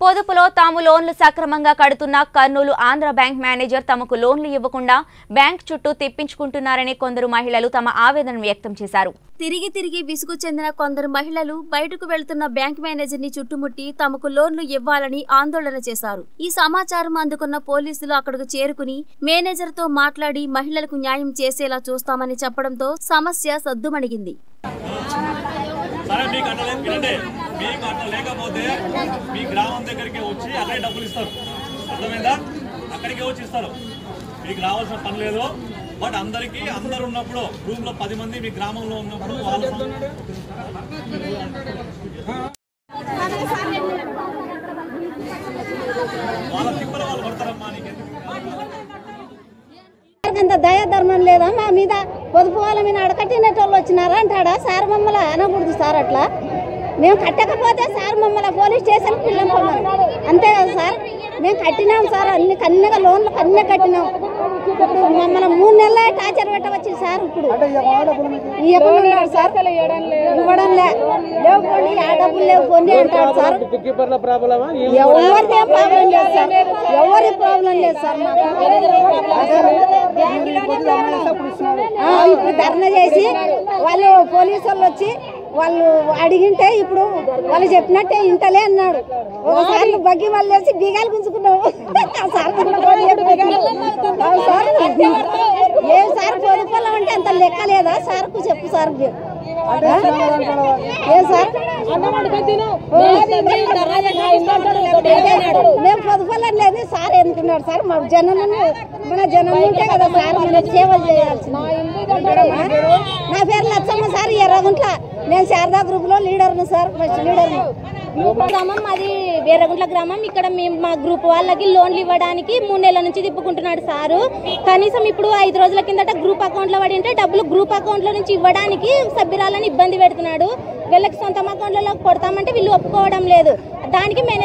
పొదుపులో తాము లోన్లు సక్రమంగా కడుతున్న కర్నూలు ఆంధ్ర బ్యాంక్ మేనేజర్ తమకు లోన్లు ఇవ్వకుండా బ్యాంక్ చుట్టూ తిప్పించుకుంటున్నారని కొందరు మహిళలు తమ ఆవేదన వ్యక్తం చేశారు తిరిగి తిరిగి విసుగు చెందిన కొందరు మహిళలు బయటకు వెళ్తున్న బ్యాంక్ మేనేజర్ ని చుట్టుముట్టి తమకు లోన్లు ఇవ్వాలని ఆందోళన చేశారు ఈ సమాచారం అందుకున్న పోలీసులు అక్కడకు చేరుకుని మేనేజర్ తో మాట్లాడి మహిళలకు న్యాయం చేసేలా చూస్తామని చెప్పడంతో సమస్య సద్దుమణిగింది సరే మీకు అట్లా లేదు వినండి మీకు అట్లా లేకపోతే మీ గ్రామం దగ్గరికి వచ్చి అక్కడే డబ్బులు ఇస్తారు అర్థమైందా అక్కడికే వచ్చి ఇస్తారు మీకు రావాల్సిన పని లేదు బట్ అందరికీ అందరు ఉన్నప్పుడు రూమ్ లో పది మంది మీ గ్రామంలో ఉన్నప్పుడు వాళ్ళ వాళ్ళ తిప్పలు వాళ్ళు పడతారమ్మా నీకెందుకు అంత దయాధర్మం లేదా మా మీద పొదుపు వాళ్ళ మీద అడకట్టినటోళ్ళు వచ్చినారా అంటాడా సార్ మమ్మల్ని అనకూడదు సార్ అట్లా మేము కట్టకపోతే సార్ మమ్మల్ని పోలీస్ స్టేషన్ పిల్లంపమని అంతే కదా సార్ మేము కట్టినాం సార్ అన్ని కన్నెగా లోన్లు కన్నె కట్టినాం ఇప్పుడు మమ్మల్ని మూడు నెలలే టార్చర్ పెట్టవచ్చు సార్ ఇప్పుడు ఇవ్వకుండా ఉన్నాడు సార్ ఇవ్వడం లే లేవు పోండి ఆ డబ్బులు లేవు పోండి అంటాడు సార్ కీపర్ల ప్రాబ్లమా ఎవరిది ఏం ప్రాబ్లం లేదు సార్ ఎవరి ప్రాబ్లం లేదు సార్ మాకు ఆ, ఇప్పుడు ధర్నా చేసి వాళ్ళు పోలీసు వాళ్ళు వచ్చి వాళ్ళు అడిగింటే ఇప్పుడు వాళ్ళు చెప్పినట్టే ఇంటలే అన్నాడు ఒకసారి బగ్గి వాళ్ళు వేసి బీగాలు గుంజుకున్నావు ఆ సార్ కూడా ఫోన్ చెప్పి అవును సార్ లేదు సార్ పొదుపులం అంటే అంత లెక్క లేదా సార్కు చెప్పు సార్ ఏ సార్ మేము పొదుపులం లేదు సార్ ఎందుకున్నాడు సార్ మా జనం మన జనం ఉంటే కదా సార్ మనం సేవలు చేయాల్సింది నా పేరు లచ్చమ్మ సార్ ఎర్రగుంట్ల నేను శారదా గ్రూప్ లో లీడర్ను సార్ ఫస్ట్ లీడర్ను గ్రామం మాది వేరగుంట్ల గ్రామం ఇక్కడ మేము మా గ్రూప్ వాళ్ళకి లోన్లు ఇవ్వడానికి మూడు నెలల నుంచి తిప్పుకుంటున్నాడు సారు కనీసం ఇప్పుడు ఐదు రోజుల కిందట గ్రూప్ అకౌంట్లో పడి ఉంటే డబ్బులు గ్రూప్ అకౌంట్లో నుంచి ఇవ్వడానికి సభ్యురాలని ఇబ్బంది పెడుతున్నాడు వీళ్ళకి సొంత అకౌంట్లలో కొడతామంటే వీళ్ళు ఒప్పుకోవడం లేదు దానికి మేనే